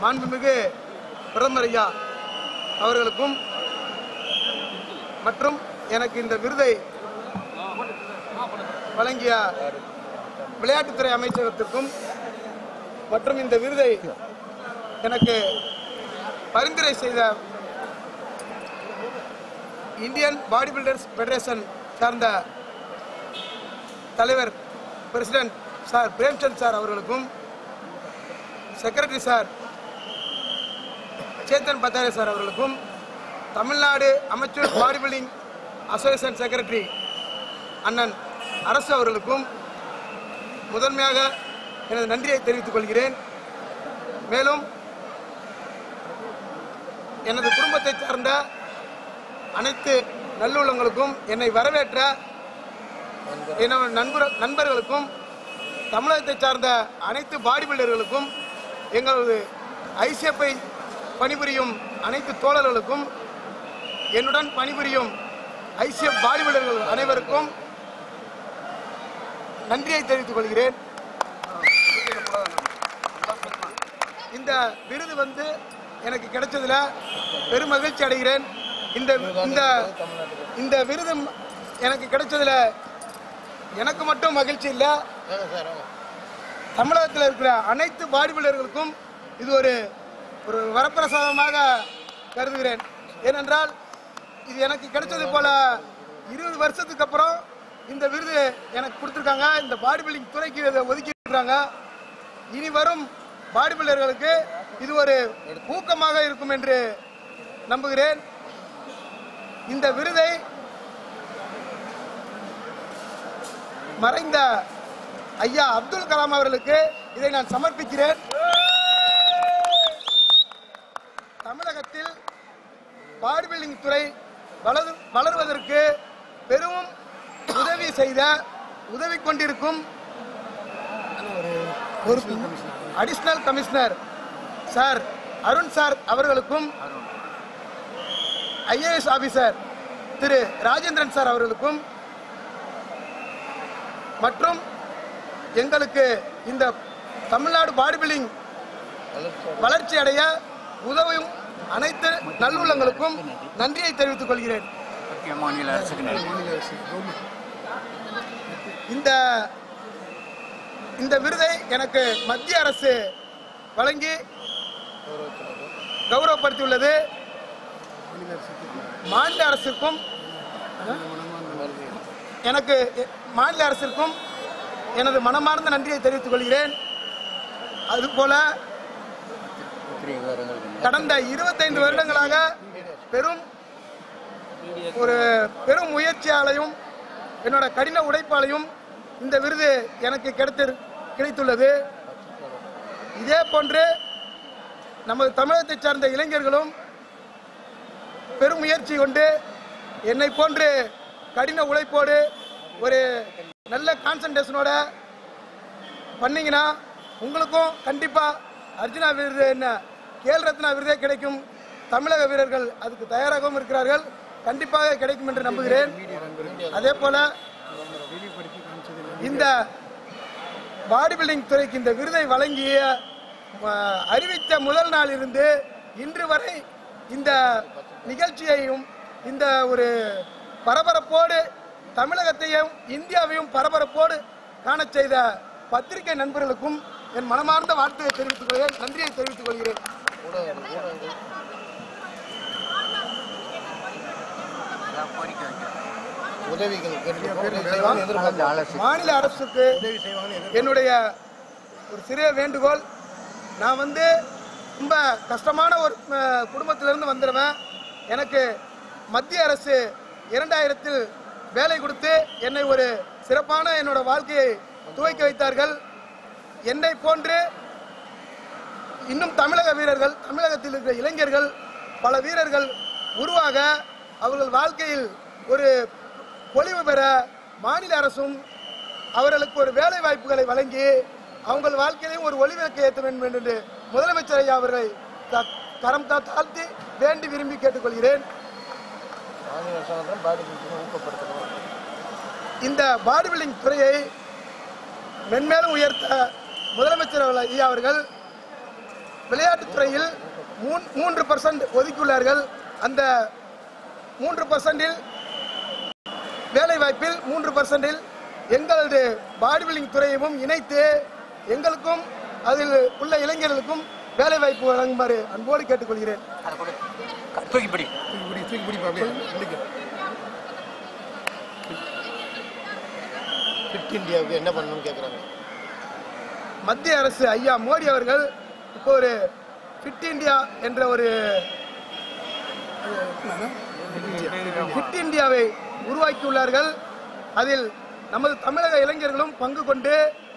மாண்புமிகு பிரதமர் ஐயா அவர்களுக்கும் மற்றும் எனக்கு இந்த விருதை வழங்கிய விளையாட்டுத்துறை அமைச்சகத்திற்கும் மற்றும் இந்த விருதை எனக்கு பரிந்துரை செய்த இந்தியன் பாடி பில்டர்ஸ் ஃபெடரேஷன் சார்ந்த தலைவர் பிரசிடென்ட் சார் பிரேம்சந்த் சார் அவர்களுக்கும் secretary sir Chetan Pathare sir அவர்களுக்கும் தமிழ்நாடு அமைச்சர் பாடி பில்டிங் அசோசியேஷன் செக்ரட்டரி அண்ணன் அரசு அவர்களுக்கும் முதன்மையாக எனது நன்றியை தெரிவித்துக் கொள்கிறேன் மேலும் எனது குடும்பத்தைச் சார்ந்த அனைத்து நல்லுள்ளங்களுக்கும் என்னை வரவேற்ற என்னோட நண்பர் நண்பர்களுக்கும் தமிழகத்தைச் சார்ந்த அனைத்து பாடி பில்டர்களுக்கும் எங்களது ஐசிஎஃப்ஐ பணிபுரியும் அனைத்து தோழர்களுக்கும் என்னுடன் பணிபுரியும் ஐசிஎஃப் பாடி பில்டர்கள் அனைவருக்கும் நன்றியை தெரிவித்துக் கொள்கிறேன் இந்த விருது வந்து எனக்கு கிடைச்சதுல பெரும் மகிழ்ச்சி அடைகிறேன் இந்த இந்த இந்த விருது எனக்கு கிடைச்சதுல எனக்கு மட்டும் மகிழ்ச்சி இல்லை தமிழகத்தில் இருக்கிற அனைத்து பாடி பில்டர்களுக்கும் இது ஒரு ஒரு வரப்பிரசாதமாக கருதுகிறேன் ஏனென்றால் இது எனக்கு கிடைச்சது போல இருபது வருஷத்துக்கு அப்புறம் இந்த விருது எனக்கு கொடுத்துருக்காங்க இந்த பாடி பில்டிங் துறைக்கு இதை ஒதுக்கி இருக்காங்க இனி வரும் பாடி பில்டர்களுக்கு இது ஒரு ஊக்கமாக இருக்கும் என்று நம்புகிறேன் இந்த விருதை மறைந்த ஐயா அப்துல் கலாம் அவர்களுக்கு இதை நான் சமர்ப்பிக்கிறேன் தமிழகத்தில் பாடி பில்டிங் துறை வளரு வளருவதற்கு பெரும் உதவி செய்த உதவி கொண்டிருக்கும் ஒரு additional commissioner sir Arun sir அவர்களுக்கும் IAS officer Thiru Rajendran sir அவர்களுக்கும் மற்றும் எங்களுக்கு இந்த தமிழ்நாடு பாடி பில்டிங் வளர்ச்சி அடைய உதவும் அனைத்து நல்லுள்ளங்களுக்கும் நன்றியை தெரிவித்துக் கொள்கிறேன் மத்திய மாநில அரசுக்கு நன்றி இந்த இந்த விருதை எனக்கு மத்திய அரசு வழங்கி கௌரவப்படுத்தியுள்ளது மாநில அரசிற்கும் எனக்கு எ- மாநில அரசிற்கும் எனது மனமார்ந்த நன்றியை தெரிவித்துக் கொள்கிறேன் அதுபோல பத்திரிகை விவரங்களுக்கு கடந்த இருபத்தைந்து வருடங்களாக பெரும் ஒரு பெரும் முயற்சியாலையும் என்னோட கடின உழைப்பாலையும் இந்த விருது எனக்கு கிடைத்து கிடைத்துள்ளது இதே போன்று நமது தமிழகத்தைச் சார்ந்த இளைஞர்களும் பெரும் முயற்சி கொண்டு என்னை போன்று கடின உழைப்போடு ஒரு நல்ல கான்சன்ட்ரேஷனோட பண்ணீங்கன்னா உங்களுக்கும் கண்டிப்பாக அர்ஜுனா விருது என்ன கேல் ரத்னா விருதே கிடைக்கும் தமிழக வீரர்கள் அதுக்கு தயாராகவும் இருக்கிறார்கள் கண்டிப்பாக கிடைக்கும் என்று நம்புகிறேன் அதே போல இந்த பாடி பில்டிங் துறைக்கு இந்த விருதை வழங்கிய அஹ், அறிவித்த முதல் நாளிலிருந்து இன்று வரை இந்த நிகழ்ச்சியையும் இந்த ஒரு பரபரப்போடு தமிழகத்தையும் இந்தியாவையும் பரபரப்போடு காணச் செய்த பத்திரிகை நண்பர்களுக்கும் என் மனமார்ந்த வாழ்த்துயை தெரிவித்துக் கொள்கிறேன் நன்றியை தெரிவித்துக் கொள்கிறேன் கோரிக்கை வைக்கிறேன் உதவிகள் கேட்டிருக்கோம். உதவி செய்வாங்கன்னு எதிர்பார்க்கிறோம். அரசு மாநில அரசுக்கு உதவி செய்வாங்கன்னு எதிர்பார்க்கிறோம். என்னுடைய ஒரு சிறிய வேண்டுகோள் நான் வந்து ரொம்ப கஷ்டமான ஒரு அஹ், குடும்பத்திலிருந்து வந்துடுவேன் எனக்கு மத்திய அரசு இரண்டாயிரத்தில் வேலை கொடுத்து என்னை ஒரு சிறப்பான என்னோட வாழ்க்கையை துவக்கி வைத்தார்கள் என்னை போன்று இன்னும் தமிழக வீரர்கள் தமிழகத்தில் இருக்கிற இளைஞர்கள் பல வீரர்கள் உருவாக அவர்கள் வாழ்க்கையில் ஒரு பொலிவு பெற மாநில அரசும் அவர்களுக்கு ஒரு வேலை வாய்ப்புகளை வழங்கி அவங்கள் வாழ்க்கையிலையும் ஒரு ஒளிவிளக்கு ஏற்ற வேண்டும் என்று முதலமைச்சர் ஐயா அவர்களை த- கரம் தா- தாழ்த்தி வேண்டி விரும்பி கேட்டுக்கொள்கிறேன் மாநில அரசாங்கம் பாடி பில்டிங்கை ஊக்கப்படுத்தணும் இந்த பாடி பில்டிங் துறையை மென்மேலும் உயர்த்த முதலமைச்சர் அவர்கள் ஐயா அவர்கள் விளையாட்டுத்துறையில் மூன் மூன்று பர்சன்ட் ஒதுக்கியுள்ளார்கள் அந்த மூன்று பர்சன்டில் வேலை வாய்ப்பில் மூன்று பர்சன்டில் எங்களது பாடி பில்டிங் துறையையும் இணைத்து எங்களுக்கும் அதில் உள்ள இளைஞர்களுக்கும் வேலை வாய்ப்பு வழங்குமாறு அன்போடு கேட்டுக்கொள்கிறேன் அதை கூட தூக்கிப்படி தூக்கி பிடி தூக்கி பிடி அப்படியே இன்னைக்கு ஃபிட் இந்தியாவுக்கு என்ன பண்ணணும்னு கேட்குறாங்க மத்திய அரசு ஐயா மோடி அவர்கள் இப்போ ஒரு ஃபிட் இந்தியா என்ற ஒரு ஃபிட் இந்தியாவை உருவாக்கியுள்ளார்கள் அதில் நமது தமிழக இளைஞர்களும் பங்கு கொண்டு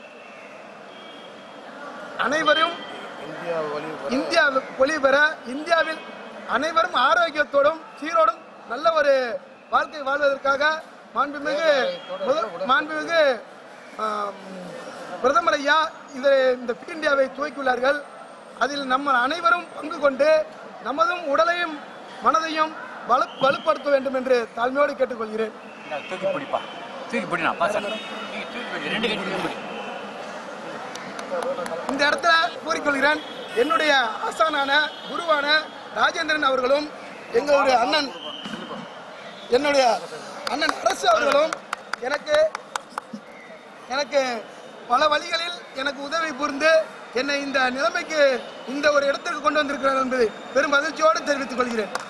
அனைவரும் இந்தியா வழி இந்தியா ஒளி பெற இந்தியாவில் அனைவரும் ஆரோக்கியத்தோடும் சீரோடும் நல்ல ஒரு வாழ்க்கை வாழ்வதற்காக மாண்புமிகு முத- மாண்புமிகு ஆம், பிரதமர் ஐயா இது இந்த ஃபிட் இந்தியாவை துவக்கியுள்ளார்கள் அதில் நம்ம அனைவரும் பங்கு கொண்டு நமதும் உடலையும் மனதையும் வலு வலுப்படுத்த வேண்டும் என்று தாழ்மையோடு கேட்டுக்கொள்கிறேன் இந்தா, தூக்கி பிடிப்பா தூக்கி பிடி நான் பாச தூக்கி தூக்கி பிடி ரெண்டு கை தூக்கி பிடி இந்த இடத்துல கூறிக்கொள்கிறேன் என்னுடைய ஆசானான குருவான ராஜேந்திரன் அவர்களும் எங்களுடைய அண்ணன் என்னுடைய அண்ணன் அரசு அவர்களும் எனக்கு எனக்கு பல வழிகளில் எனக்கு உதவி புரிந்து என்னை இந்த நிலைமைக்கு இந்த ஒரு இடத்திற்கு கொண்டு வந்திருக்கிறார் என்பதை பெரும் மகிழ்ச்சியோடு தெரிவித்துக் கொள்கிறேன்